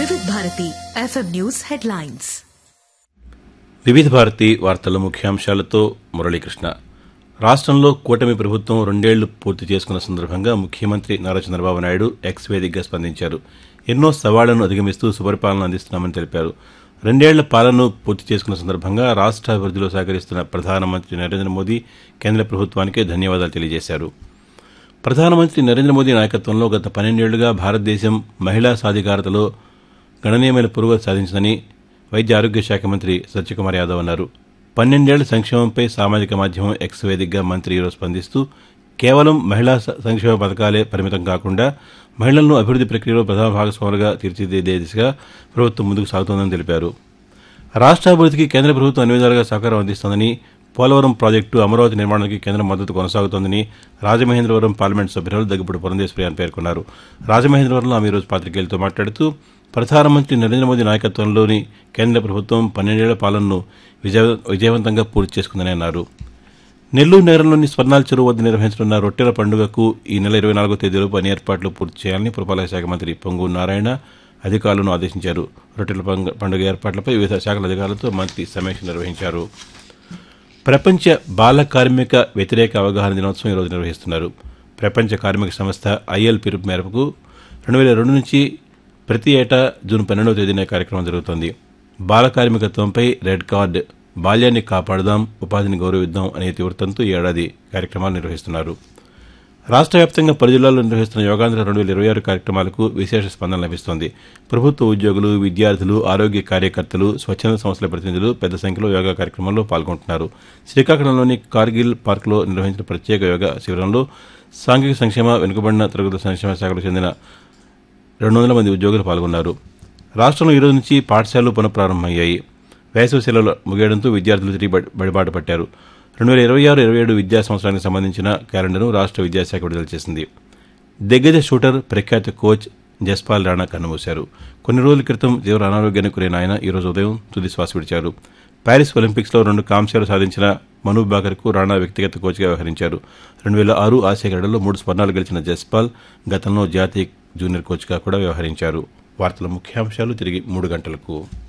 వివిధ Bharati FM news headlines వివిధ భారతి వార్తల ముఖ్యాంశాలతో మురళీకృష్ణ రాష్ట్రంలో కూటమి ప్రభుత్వం రెండేళ్లు పూర్తి చేసుకున్న సందర్భంగా ముఖ్యమంత్రి నారా చంద్రబాబు నాయుడు ఎక్స్ వేదికగా స్పందించారు ఎన్నో సవాళ్లను అధిగమిస్తూ సుపరిపాలన అందిస్తున్నామని తెలిపారు రెండేళ్ల పాలనను పూర్తి చేసుకున్న సందర్భంగా రాష్ట్ర అభివృద్ధిలో సహకరిస్తున్న ప్రధానమంత్రి నరేంద్ర మోదీ కేంద్ర ప్రభుత్వానికి ధన్యవాదాలు తెలియజేశారు ప్రధానమంత్రి నరేంద్ర మోదీ నాయకత్వంలో గత పన్నెండేళ్లుగా భారతదేశం మహిళా సాధికారతలో గణనీయమైన పురోగతి సాధించిందని వైద్య ఆరోగ్య శాఖ మంత్రి సత్యకుమార్ యాదవ్ అన్నారు పన్నెండేళ్ల సంక్షేమంపై సామాజిక మాధ్యమం ఎక్స్ వేదికగా మంత్రి ఈరోజు స్పందిస్తూ కేవలం మహిళా స- సంక్షేమ పథకాలే పరిమితం కాకుండా మహిళలను అభివృద్ధి ప్రక్రియలో ప్రధాన భాగస్వాములుగా తీర్చిదిద్దే దిశగా ప్రభుత్వం ముందుకు సాగుతోందని తెలిపారు రాష్ట్ర అభివృద్ధికి కేంద్ర ప్రభుత్వం అన్ని విధాలుగా సహకారం అందిస్తోందని పోలవరం ప్రాజెక్టు అమరావతి నిర్మాణానికి కేంద్రం మద్దతు కొనసాగుతోందని రాజమహేంద్రవరం పార్లమెంట్ సభ్యురాలు దగ్గుపూడి పురంధేశ్వరి పేర్కొన్నారు రాజమహేంద్రవరంలో ఆమె ఈరోజు పాతికేయులతో మాట్లాడుతూ ప్రధానమంత్రి నరేంద్ర మోదీ నాయకత్వంలోని కేంద్ర ప్రభుత్వం పన్నెండేళ్ల పాలనను విజయ విజయవంతంగా పూర్తి చేసుకుందని అన్నారు నెల్లూరు నగరంలోని స్వర్ణాల చెరువు వద్ద నిర్వహించనున్న రొట్టెల పండుగకు ఈ నెల ఇరవై నాలుగో తేదీలోపు అన్ని ఏర్పాట్లు పూర్తి చేయాలని పురపాలక శాఖ మంత్రి పొంగు నారాయణ అధికారులను ఆదేశించారు రొట్టెల పంగ- పండుగ ఏర్పాట్లపై వివిధ శాఖల అధికారులతో మంత్రి సమీక్ష నిర్వహించారు ప్రపంచ బాల కార్మిక వ్యతిరేక అవగాహన దినోత్సవం ఈరోజు నిర్వహిస్తున్నారు ప్రపంచ కార్మిక సంస్థ ఐఎల్ పిలుపు మేరకు రెండు వేల రెండు నుంచి ప్రతి ఏటా జూన్ పన్నెండవ తేదీన ఈ కార్యక్రమం జరుగుతోంది బాల కార్మికత్వంపై రెడ్ కార్డ్ బాల్యాన్ని కాపాడదాం ఉపాధిని గౌరవిద్దాం అనే ఇతివృత్తంతో ఈ ఏడాది కార్యక్రమాలు నిర్వహిస్తున్నారు రాష్ట్ర వ్యాప్తంగా పలు జిల్లాల్లో నిర్వహిస్తున్న యోగాంధ్ర రెండు వేల ఇరవై ఆరు కార్యక్రమాలకు విశేష స్పందన లభిస్తోంది ప్రభుత్వ ఉద్యోగులు విద్యార్థులు ఆరోగ్య కార్యకర్తలు స్వచ్ఛంద సంస్థల ప్రతినిధులు పెద్ద సంఖ్యలో యోగా కార్యక్రమంలో పాల్గొంటున్నారు శ్రీకాకుళంలోని కార్గిల్ పార్కులో నిర్వహించిన ప్రత్యేక యోగా శిబిరంలో సాంఘిక సంక్షేమ వెనుకబడిన తరగతుల సంక్షేమ శాఖకు చెందిన రెండు వందల మంది ఉద్యోగులు పాల్గొన్నారు రాష్ట్రంలో ఈ రోజు నుంచి పాఠశాలలు పునఃప్రారంభమయ్యాయి వేసవి సెలవులు ముగియడంతో విద్యార్థులు తిరిగి బడి- బడిబాట పట్టారు రెండు వేల ఇరవై ఆరు ఇరవై ఏడు విద్యా సంవత్సరానికి సంబంధించిన క్యాలెండర్ను రాష్ట్ర విద్యాశాఖ విడుదల చేసింది దిగ్గజ షూటర్ ప్రఖ్యాత కోచ్ జస్పాల్ రాణా కన్నుమూశారు కొన్ని రోజుల క్రితం తీవ్ర అనారోగ్యానికి గురైన ఆయన ఈ రోజు ఉదయం తుది శ్వాస విడిచారు ప్యారిస్ ఒలింపిక్స్లో రెండు కాంస్యాలు సాధించిన మను బాకర్కు రాణా వ్యక్తిగత కోచ్గా వ్యవహరించారు రెండు వేల ఆరు ఆసియా క్రీడల్లో మూడు స్వర్ణాలు గెలిచిన జస్పాల్ గతంలో జాతీయ జూనియర్ కోచ్గా కూడా వ్యవహరించారు వార్తల ముఖ్యాంశాలు తిరిగి మూడు గంటలకు